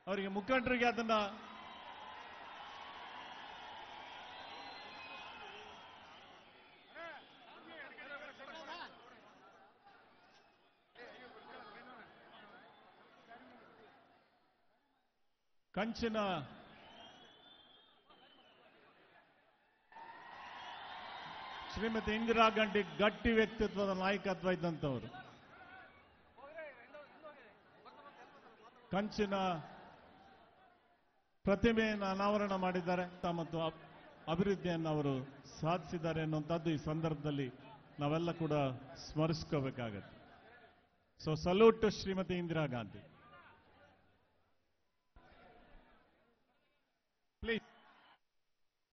ಅವರಿಗೆ ಮುಖಂಡರಿಗೆ ಅದನ್ನ ಕಂಚಿನ ಶ್ರೀಮತಿ ಇಂದಿರಾ ಗಾಂಧಿ ಗಟ್ಟಿ ವ್ಯಕ್ತಿತ್ವದ ನಾಯಕತ್ವ ಇದ್ದಂಥವರು ಕಂಚಿನ ಪ್ರತಿಮೆಯನ್ನು ಅನಾವರಣ ಮಾಡಿದ್ದಾರೆ ಮತ್ತು ಅಬ್- ಅಭಿವೃದ್ಧಿಯನ್ನು ಅವರು ಸಾಧಿಸಿದ್ದಾರೆ ಅನ್ನುವಂಥದ್ದು ಈ ಸಂದರ್ಭದಲ್ಲಿ ನಾವೆಲ್ಲ ಕೂಡ ಸ್ಮರಿಸ್ಕೋಬೇಕಾಗತ್ತೆ so salute to Shrimati Indira Gandhi